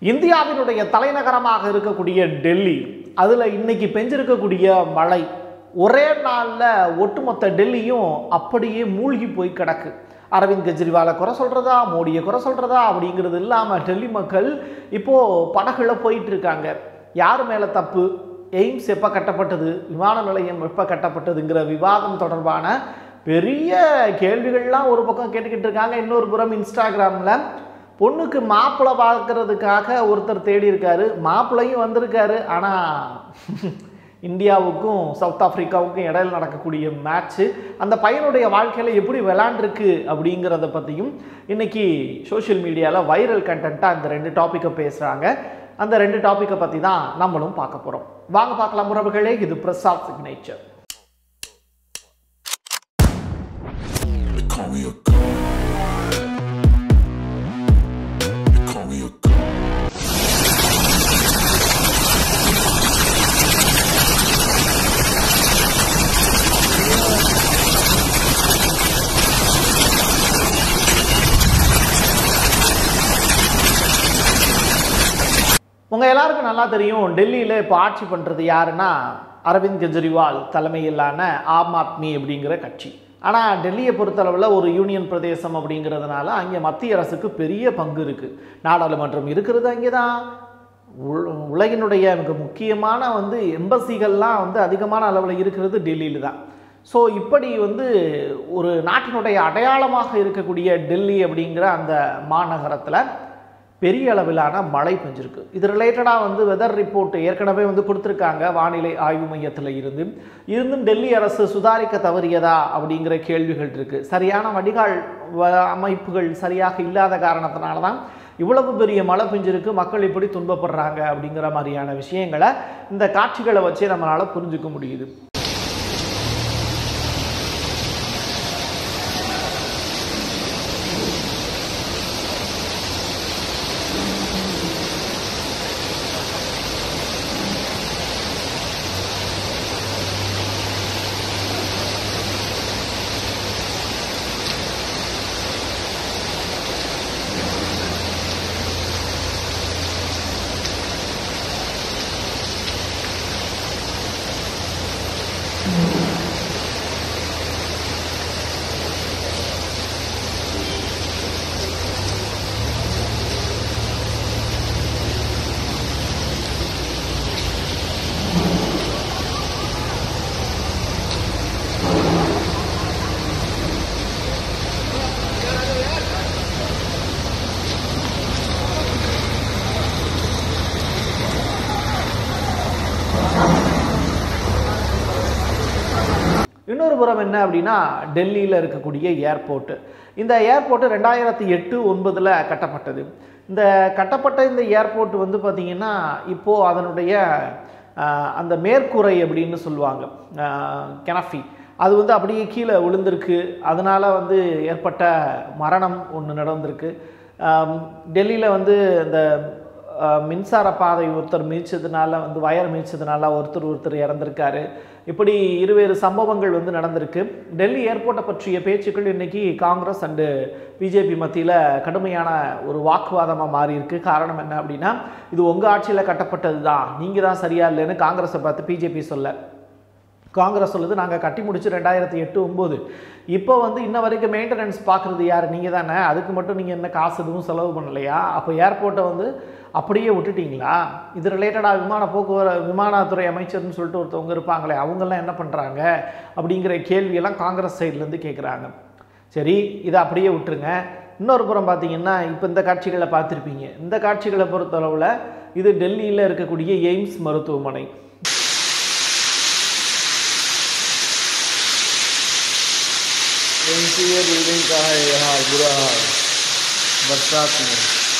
இந்தியாவினுடைய தலைநகரமாக இருக்கக்கூடிய டெல்லி அதில் இன்னைக்கு பெஞ்சிருக்கக்கூடிய மழை ஒரே நாளில் ஒட்டுமொத்த டெல்லியும் அப்படியே மூழ்கி போய் கிடக்கு அரவிந்த் கெஜ்ரிவாலை குறை சொல்கிறதா மோடியை குறை சொல்கிறதா அப்படிங்கிறது இல்லாமல் டெல்லி மக்கள் இப்போது படகுல போயிட்டு இருக்காங்க யார் மேலே தப்பு எய்ம்ஸ் எப்போ கட்டப்பட்டது விமான நிலையம் எப்போ கட்டப்பட்டதுங்கிற விவாதம் தொடர்பான பெரிய கேள்விகள்லாம் ஒரு பக்கம் கேட்டுக்கிட்டு இருக்காங்க இன்னொரு புறம் இன்ஸ்டாகிராமில் பொண்ணுக்கு மாப்பிள்ளை பார்க்கறதுக்காக ஒருத்தர் தேடி இருக்காரு மாப்பிள்ளையும் வந்திருக்காரு ஆனால் இந்தியாவுக்கும் சவுத் ஆப்பிரிக்காவுக்கும் இடையில நடக்கக்கூடிய மேட்ச்சு அந்த பையனுடைய வாழ்க்கையில் எப்படி விளாண்டுருக்கு அப்படிங்கிறத பற்றியும் இன்னைக்கு சோஷியல் மீடியாவில் வைரல் கண்டென்ட்டாக அந்த ரெண்டு டாப்பிக்கை பேசுகிறாங்க அந்த ரெண்டு டாப்பிக்கை பற்றி தான் நம்மளும் பார்க்க போகிறோம் வாங்க பார்க்கலாம் உறவுகளே இது Prasad signature They call me a god. They call me a god. உங்கள் எல்லாருக்கும் நல்லா தெரியும் டெல்லியில் இப்போ ஆட்சி பண்ணுறது யாருன்னா அரவிந்த் கெஜ்ரிவால் தலைமையிலான ஆம் ஆத்மி அப்படிங்கிற கட்சி ஆனால் டெல்லியை பொறுத்தளவில் ஒரு யூனியன் பிரதேசம் அப்படிங்கிறதுனால அங்கே மத்திய அரசுக்கு பெரிய பங்கு இருக்குது நாடாளுமன்றம் இருக்கிறது அங்கே தான் உல- உலகினுடைய மிக முக்கியமான வந்து எம்பசிகள்லாம் வந்து அதிகமான அளவில் இருக்கிறது டெல்லியில் தான் ஸோ இப்படி வந்து ஒரு நாட்டினுடைய அடையாளமாக இருக்கக்கூடிய டெல்லி அப்படிங்கிற அந்த மாநகரத்தில் பெரிய அளவிலான மழை பெஞ்சிருக்கு இது ரிலேட்டடாக வந்து வெதர் ரிப்போர்ட் ஏற்கனவே வந்து கொடுத்துருக்காங்க வானிலை ஆய்வு மையத்தில் இருந்து இருந்தும் டெல்லி அரசு சுதாரிக்க தவறியதா அப்படிங்கிற கேள்விகள் இருக்குது சரியான வடிகால் வ- அமைப்புகள் சரியாக இல்லாத காரணத்தினால தான் இவ்வளவு பெரிய மழை பெஞ்சிருக்கு மக்கள் இப்படி துன்பப்படுறாங்க அப்படிங்கிற மாதிரியான விஷயங்களை இந்த காட்சிகளை வச்சே நம்மளால் புரிஞ்சுக்க முடியுது இன்னொரு புறம் என்ன அப்படின்னா டெல்லியில் இருக்கக்கூடிய ஏர்போர்ட்டு இந்த ஏர்போர்ட்டு ரெண்டாயிரத்தி எட்டு ஒன்பதில் கட்டப்பட்டது இந்த கட்டப்பட்ட இந்த ஏர்போர்ட் வந்து பார்த்திங்கன்னா இப்போது அதனுடைய ஆஹ், அந்த மேற்கூரை அப்படின்னு சொல்லுவாங்க கெனஃபி அது வந்து அப்படியே கீழே விழுந்திருக்கு அதனால் வந்து ஏற்பட்ட மரணம் ஒன்று நடந்திருக்கு டெல்லியில் வந்து இந்த அஹ், மின்சார பாதை ஒருத்தர் மிதிச்சதுனால வந்து வயர் மிதிச்சதுனால ஒருத்தர் ஒருத்தர் இறந்திருக்காரு இப்படி இருவேறு சம்பவங்கள் வந்து நடந்திருக்கு டெல்லி ஏர்போர்ட்டை பற்றிய பேச்சுக்கள் இன்னைக்கு காங்கிரஸ் அண்டு பிஜேபி மத்தியில் கடுமையான ஒரு வாக்குவாதமாக மாறி இருக்கு காரணம் என்ன அப்படின்னா இது உங்கள் ஆட்சியில் கட்டப்பட்டது தான் நீங்கள் தான் சரியா இல்லைன்னு காங்கிரஸை பார்த்து பிஜேபி சொல்ல காங்கிரஸ் சொல்லுது நாங்கள் கட்டி முடிச்சு ரெண்டாயிரத்தி எட்டு ஒம்பது இப்போ வந்து இன்ன வரைக்கும் மெயின்டெனன்ஸ் பார்க்குறது யார் நீங்கள் தானே அதுக்கு மட்டும் நீங்கள் என்ன காசு எதுவும் செலவு பண்ணலையா அப்போ ஏர்போர்ட்டை வந்து அப்படியே விட்டுட்டீங்களா இது ரிலேட்டடாக விமான போக்குவர விமானத்துறை அமைச்சர்னு சொல்லிட்டு ஒருத்தவங்க இருப்பாங்களே அவங்கெல்லாம் என்ன பண்ணுறாங்க அப்படிங்கிற கேள்வியெல்லாம் காங்கிரஸ் சைட்லேருந்து கேட்குறாங்க சரி இதை அப்படியே விட்டுருங்க இன்னொரு புறம் பார்த்தீங்கன்னா இப்போ இந்த காட்சிகளை பார்த்துருப்பீங்க இந்த காட்சிகளை பொறுத்தளவில் இது டெல்லியில் இருக்கக்கூடிய எய்ம்ஸ் மருத்துவமனை एनसीए बिल्डिंग का है ये हाल बुरा हाल बरसात में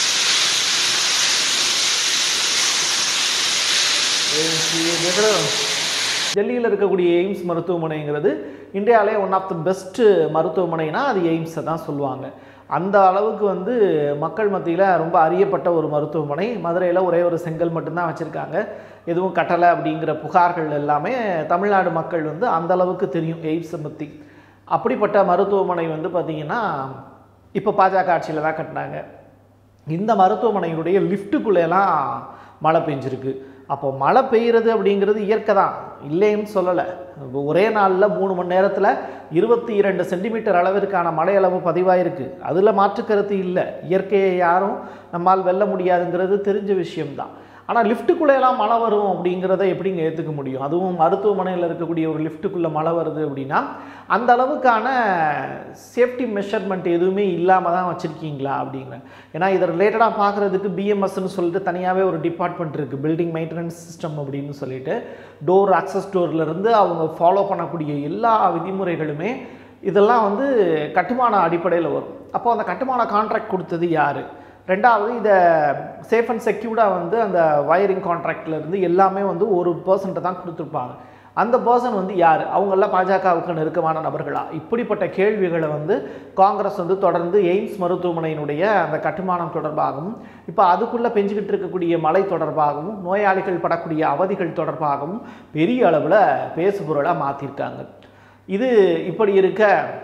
एनसीए देख रहे हो டெல்லியில் இருக்கக்கூடிய எய்ம்ஸ் மருத்துவமனைங்கிறது இந்தியாவிலே ஒன் ஆஃப் த பெஸ்ட்டு மருத்துவமனைனா அது எய்ம்ஸை தான் சொல்லுவாங்க அந்த அளவுக்கு வந்து மக்கள் மத்தியில் ரொம்ப அறியப்பட்ட ஒரு மருத்துவமனை மதுரையில் ஒரே ஒரு செங்கல் மட்டும்தான் வச்சுருக்காங்க எதுவும் கட்டலை அப்படிங்கிற புகார்கள் எல்லாமே தமிழ்நாடு மக்கள் வந்து அந்த அளவுக்கு தெரியும் எய்ம்ஸை பற்றி அப்படிப்பட்ட மருத்துவமனை வந்து பார்த்திங்கன்னா இப்போ பாஜக ஆட்சியில் தான் கட்டினாங்க இந்த மருத்துவமனையினுடைய லிஃப்ட்டுக்குள்ளேலாம் மழை பெஞ்சிருக்கு அப்போ மழை பெய்யுறது அப்படிங்கிறது இயற்கை தான் இல்லைன்னு சொல்லலை இப்போ ஒரே நாளில் மூணு மணி நேரத்தில் இருபத்தி இரண்டு சென்டிமீட்டர் அளவிற்கான மழை அளவு பதிவாயிருக்கு அதில் மாற்று கருத்து இல்லை இயற்கையை யாரும் நம்மால் வெல்ல முடியாதுங்கிறது தெரிஞ்ச விஷயம்தான் ஆனால் லிஃப்ட்டுக்குள்ளேலாம் மழை வரும் அப்படிங்கிறத எப்படிங்க ஏற்றுக்க முடியும் அதுவும் மருத்துவமனையில் இருக்கக்கூடிய ஒரு லிஃப்ட்டுக்குள்ளே மழை வருது அப்படின்னா அந்த அளவுக்கான சேஃப்டி மெஷர்மெண்ட் எதுவுமே இல்லாமல் தான் வச்சுருக்கீங்களா அப்படிங்கிற ஏன்னா இதை ரிலேட்டடாக பார்க்குறதுக்கு பிஎம்எஸ்ன்னு சொல்லிட்டு தனியாகவே ஒரு டிபார்ட்மெண்ட் இருக்குது பில்டிங் மெயின்டெனன்ஸ் சிஸ்டம் அப்படின்னு சொல்லிட்டு டோர் அக்சஸ் டோர்லேருந்து அவங்க ஃபாலோ பண்ணக்கூடிய எல்லா விதிமுறைகளுமே இதெல்லாம் வந்து கட்டுமான அடிப்படையில் வரும் அப்போ அந்த கட்டுமான கான்ட்ராக்ட் கொடுத்தது யார் ரெண்டாவது இதை சேஃப் அண்ட் செக்யூர்டாக வந்து அந்த வயரிங் இருந்து எல்லாமே வந்து ஒரு பர்சன்ட்டை தான் கொடுத்துருப்பாங்க அந்த பர்சன் வந்து யார் அவங்கெல்லாம் பாஜகவுக்கு நெருக்கமான நபர்களா இப்படிப்பட்ட கேள்விகளை வந்து காங்கிரஸ் வந்து தொடர்ந்து எய்ம்ஸ் மருத்துவமனையினுடைய அந்த கட்டுமானம் தொடர்பாகவும் இப்போ அதுக்குள்ளே பெஞ்சுக்கிட்டு இருக்கக்கூடிய மழை தொடர்பாகவும் நோயாளிகள் படக்கூடிய அவதிகள் தொடர்பாகவும் பெரிய அளவில் பேசுபொருளாக மாற்றிருக்காங்க இது இப்படி இருக்க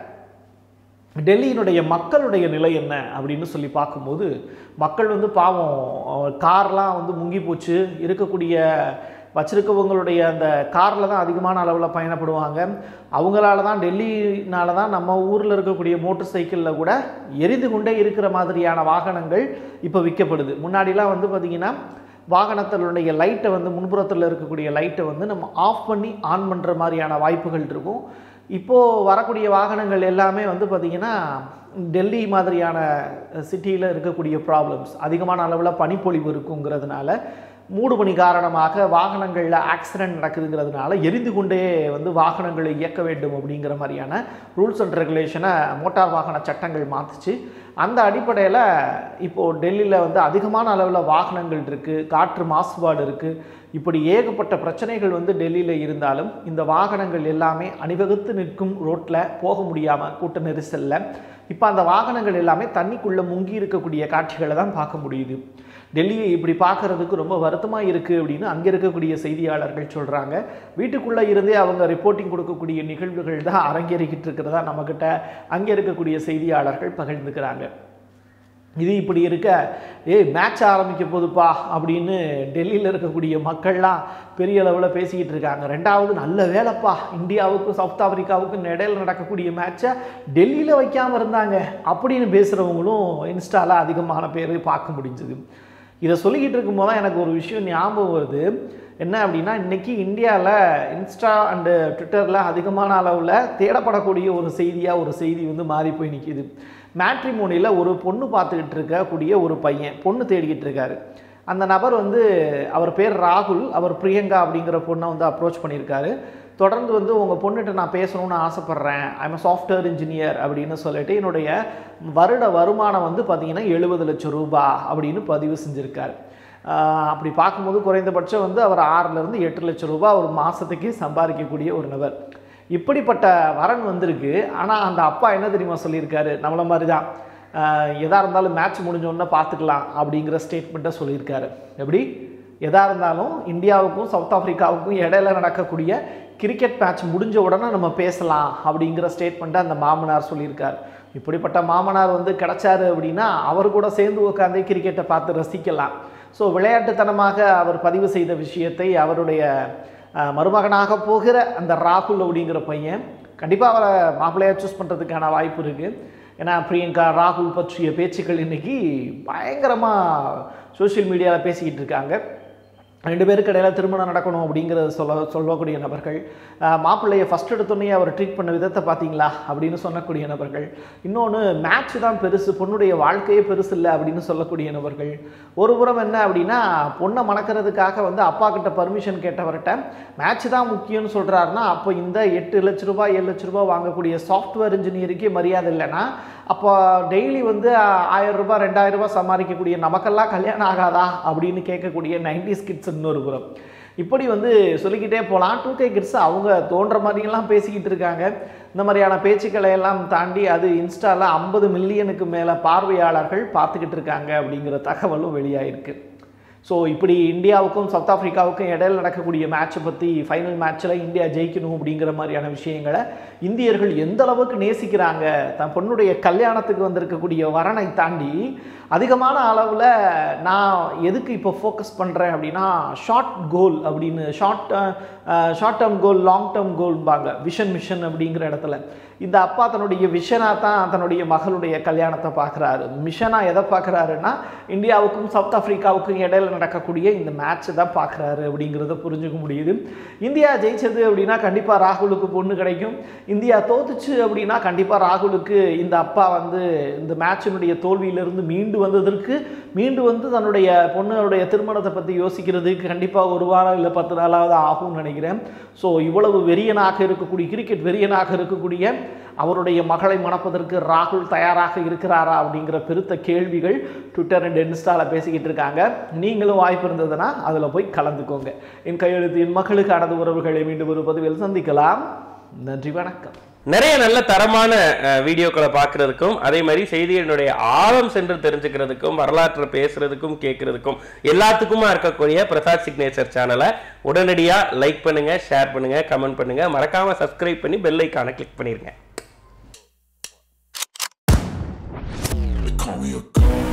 டெல்லியினுடைய மக்களுடைய நிலை என்ன அப்படின்னு சொல்லி பார்க்கும்போது மக்கள் வந்து பாவம் அஹ், கார்லாம் வந்து முங்கி போச்சு இருக்கக்கூடிய வச்சிருக்கவங்களுடைய அந்த காரில் தான் அதிகமான அளவில் பயணப்படுவாங்க அவங்களால தான் டெல்லினால தான் நம்ம ஊரில் இருக்கக்கூடிய மோட்டர் சைக்கிளில் கூட எரிந்து கொண்டே இருக்கிற மாதிரியான வாகனங்கள் இப்போ விற்கப்படுது முன்னாடிலாம் வந்து பார்த்திங்கன்னா வாகனத்தினுடைய லைட்டை வந்து முன்புறத்தில் இருக்கக்கூடிய லைட்டை வந்து நம்ம ஆஃப் பண்ணி ஆன் பண்ணுற மாதிரியான வாய்ப்புகள் இருக்கும் இப்போது வரக்கூடிய வாகனங்கள் எல்லாமே வந்து பார்த்திங்கன்னா டெல்லி மாதிரியான சிட்டியில் இருக்கக்கூடிய ப்ராப்ளம்ஸ் அதிகமான அளவில் பனிப்பொழிவு இருக்குங்கிறதுனால மூடு பனி காரணமாக வாகனங்களில் ஆக்சிடென்ட் நடக்குதுங்கிறதுனால எரிந்து கொண்டே வந்து வாகனங்களை இயக்க வேண்டும் அப்படிங்கிற மாதிரியான ரூல்ஸ் அண்ட் ரெகுலேஷனை மோட்டார் வாகன சட்டங்கள் மாற்றுச்சு அந்த அடிப்படையில் இப்போது டெல்லியில் வந்து அதிகமான அளவில் வாகனங்கள் இருக்குது காற்று மாசுபாடு இருக்குது இப்படி ஏகப்பட்ட பிரச்சனைகள் வந்து டெல்லியில் இருந்தாலும் இந்த வாகனங்கள் எல்லாமே அணிவகுத்து நிற்கும் ரோட்டில் போக முடியாமல் கூட்ட நெரிசலில் இப்போ அந்த வாகனங்கள் எல்லாமே தண்ணிக்குள்ளே முங்கி இருக்கக்கூடிய காட்சிகளை தான் பார்க்க முடியுது டெல்லியை இப்படி பார்க்கறதுக்கு ரொம்ப வருத்தமாக இருக்குது அப்படின்னு அங்கே இருக்கக்கூடிய செய்தியாளர்கள் சொல்கிறாங்க வீட்டுக்குள்ளே இருந்தே அவங்க ரிப்போர்ட்டிங் கொடுக்கக்கூடிய நிகழ்வுகள் தான் அரங்கேறிக்கிட்டு இருக்கிறதா நம்மக்கிட்ட அங்கே இருக்கக்கூடிய செய்தியாளர்கள் பகிர்ந்துக்கிறாங்க இது இப்படி இருக்க ஏய் மேட்ச் ஆரம்பிக்க போகுதுப்பா அப்படின்னு டெல்லியில் இருக்கக்கூடிய மக்கள்லாம் பெரிய அளவில் பேசிக்கிட்டு இருக்காங்க ரெண்டாவது நல்ல வேலைப்பா இந்தியாவுக்கும் சவுத் ஆப்பிரிக்காவுக்கும் இடையில நடக்கக்கூடிய மேட்சை டெல்லியில் வைக்காமல் இருந்தாங்க அப்படின்னு பேசுகிறவங்களும் இன்ஸ்டாவில் அதிகமான பேர் பார்க்க முடிஞ்சுது இதை சொல்லிக்கிட்டு இருக்கும்போது தான் எனக்கு ஒரு விஷயம் ஞாபகம் வருது என்ன அப்படின்னா இன்றைக்கி இந்தியாவில் இன்ஸ்டா அண்டு ட்விட்டரில் அதிகமான அளவில் தேடப்படக்கூடிய ஒரு செய்தியாக ஒரு செய்தி வந்து மாறி போய் நிற்கிது மேட்ரிமோனியில் ஒரு பொண்ணு பார்த்துக்கிட்டு இருக்கக்கூடிய ஒரு பையன் பொண்ணு தேடிக்கிட்டு இருக்காரு அந்த நபர் வந்து அவர் பேர் ராகுல் அவர் பிரியங்கா அப்படிங்கிற பொண்ணை வந்து அப்ரோச் பண்ணியிருக்காரு தொடர்ந்து வந்து உங்கள் பொண்ணுகிட்ட நான் பேசணும்னு ஆசைப்பட்றேன் ஐம் சாஃப்ட்வேர் இன்ஜினியர் அப்படின்னு சொல்லிட்டு என்னுடைய வருட வருமானம் வந்து பார்த்தீங்கன்னா எழுபது லட்சம் ரூபாய் அப்படின்னு பதிவு செஞ்சுருக்காரு ஆஹ் அப்படி பார்க்கும்போது குறைந்தபட்சம் வந்து அவர் ஆறுலேருந்து எட்டு லட்சம் ரூபாய் ஒரு மாதத்துக்கு சம்பாதிக்கக்கூடிய ஒரு நபர் இப்படிப்பட்ட வரன் வந்திருக்கு ஆனால் அந்த அப்பா என்ன தெரியுமா சொல்லியிருக்காரு நம்மள மாதிரி தான் எதாக இருந்தாலும் மேட்ச் முடிஞ்சோடனே பார்த்துக்கலாம் அப்படிங்கிற ஸ்டேட்மெண்ட்டை சொல்லியிருக்காரு எப்படி எதாக இருந்தாலும் இந்தியாவுக்கும் சவுத் ஆப்பிரிக்காவுக்கும் இடையில நடக்கக்கூடிய கிரிக்கெட் மேட்ச் முடிஞ்ச உடனே நம்ம பேசலாம் அப்படிங்கிற ஸ்டேட்மெண்ட்டை அந்த மாமனார் சொல்லியிருக்காரு இப்படிப்பட்ட மாமனார் வந்து கிடைச்சாரு அப்படின்னா அவர் கூட சேர்ந்து உட்காந்து கிரிக்கெட்டை பார்த்து ரசிக்கலாம் ஸோ விளையாட்டுத்தனமாக அவர் பதிவு செய்த விஷயத்தை அவருடைய அஹ், மருமகனாக போகிற அந்த ராகுல் அப்படிங்கிற பையன் கண்டிப்பாக அவரை மாப்பிள்ளையாக சூஸ் பண்ணுறதுக்கான வாய்ப்பு இருக்குது ஏன்னா பிரியங்கா ராகுல் பற்றிய பேச்சுக்கள் இன்னைக்கு பயங்கரமாக சோஷியல் மீடியாவில் பேசிக்கிட்டு இருக்காங்க ரெண்டு பேருக்கு இடையில திருமணம் நடக்கணும் அப்படிங்கிறத சொல்ல சொல்லக்கூடிய நபர்கள் ஆஹ் மாப்பிள்ளையை ஃபஸ்ட் எடுத்தோடனே அவர் ட்ரீட் பண்ண விதத்தை பார்த்தீங்களா அப்படின்னு சொல்லக்கூடிய நபர்கள் இன்னொன்று மேட்ச் தான் பெருசு பொண்ணுடைய வாழ்க்கையே பெருசு இல்லை அப்படின்னு சொல்லக்கூடிய நபர்கள் ஒரு புறம் என்ன அப்படின்னா பொண்ணை மணக்கிறதுக்காக வந்து அப்பா கிட்ட பர்மிஷன் கேட்டவர்கிட்ட மேட்ச் தான் முக்கியம்னு சொல்கிறாருன்னா அப்போ இந்த எட்டு லட்ச ரூபாய் ஏழு லட்ச ரூபாய் வாங்கக்கூடிய சாஃப்ட்வேர் இன்ஜினியருக்கே மரியாதை இல்லைன்னா அப்போ டெய்லி வந்து ஆயிரம் ரூபாய் ரெண்டாயிரம் ரூபாய் சம்பாதிக்கக்கூடிய நமக்கெல்லாம் கல்யாணம் ஆகாதா அப்படின்னு கேட்கக்கூடிய நைன்டி கிட்ஸ் இன்னொரு புறம் இப்படி வந்து சொல்லிக்கிட்டே போகலாம் டூ கே கிட்ஸ் அவங்க தோன்ற மாதிரியெல்லாம் பேசிக்கிட்டு இருக்காங்க இந்த மாதிரியான பேச்சுக்களை எல்லாம் தாண்டி அது இன்ஸ்டாவில் ஐம்பது மில்லியனுக்கு மேலே பார்வையாளர்கள் பார்த்துக்கிட்டு இருக்காங்க அப்படிங்கிற தகவலும் வெளியாயிருக்கு ஸோ இப்படி இந்தியாவுக்கும் சவுத் ஆஃப்ரிக்காவுக்கும் இடையில நடக்கக்கூடிய மேட்சை பற்றி ஃபைனல் மேட்ச்சில் இந்தியா ஜெயிக்கணும் அப்படிங்கிற மாதிரியான விஷயங்களை இந்தியர்கள் எந்த அளவுக்கு நேசிக்கிறாங்க தன் பொண்ணுடைய கல்யாணத்துக்கு வந்திருக்கக்கூடிய வரனை தாண்டி அதிகமான அளவில் நான் எதுக்கு இப்போ ஃபோக்கஸ் பண்ணுறேன் அப்படின்னா ஷார்ட் கோல் அப்படின்னு short short term goal long term கோல்பாங்க விஷன் மிஷன் அப்படிங்கிற இடத்துல இந்த அப்பா தன்னுடைய விஷனாக தான் தன்னுடைய மகளுடைய கல்யாணத்தை பார்க்குறாரு மிஷனாக எதை பார்க்குறாருன்னா இந்தியாவுக்கும் சவுத் ஆஃப்ரிக்காவுக்கும் இடையில நடக்கக்கூடிய இந்த மேட்ச் தான் பார்க்குறாரு அப்படிங்கிறத புரிஞ்சுக்க முடியுது இந்தியா ஜெயிச்சது அப்படின்னா கண்டிப்பாக ராகுலுக்கு பொண்ணு கிடைக்கும் இந்தியா தோத்துச்சு அப்படின்னா கண்டிப்பாக ராகுலுக்கு இந்த அப்பா வந்து இந்த மேட்சினுடைய தோல்வியிலிருந்து மீண்டு வந்ததற்கு மீண்டு வந்து தன்னுடைய பொண்ணுடைய திருமணத்தை பற்றி யோசிக்கிறதுக்கு கண்டிப்பாக ஒரு வாரம் இல்லை பத்து நாளாவது ஆகும்னு நினைக்கிறேன் ஸோ இவ்வளவு வெறியனாக இருக்கக்கூடிய கிரிக்கெட் வெறியனாக இருக்கக்கூடிய அவருடைய மகளை மணப்பதற்கு ராகுல் தயாராக இருக்கிறாரா அப்படிங்கிற பெருத்த கேள்விகள் ட்விட்டர் அண்ட் இன்ஸ்டாவில் பேசிக்கிட்டு இருக்காங்க நீங்களும் வாய்ப்பு இருந்ததுன்னா அதில் போய் கலந்துக்கோங்க என் கையெழுத்து என் மக்களுக்கானது உறவுகளை மீண்டும் ஒரு பதிவில் சந்திக்கலாம் நன்றி வணக்கம் நிறைய நல்ல தரமான அஹ், வீடியோக்களை பார்க்கறதுக்கும் அதே மாதிரி செய்திகளினுடைய ஆழம் சென்று தெரிஞ்சுக்கிறதுக்கும் வரலாற்றை பேசுறதுக்கும் கேட்கறதுக்கும் எல்லாத்துக்குமா இருக்கக்கூடிய பிரசாத் சிக்னேச்சர் சேனலை உடனடியா லைக் பண்ணுங்க ஷேர் பண்ணுங்க கமெண்ட் பண்ணுங்க மறக்காம சப்ஸ்கிரைப் பண்ணி பெல் ஐக்கானை கிளிக் பண்ணிருங்க They call me a god.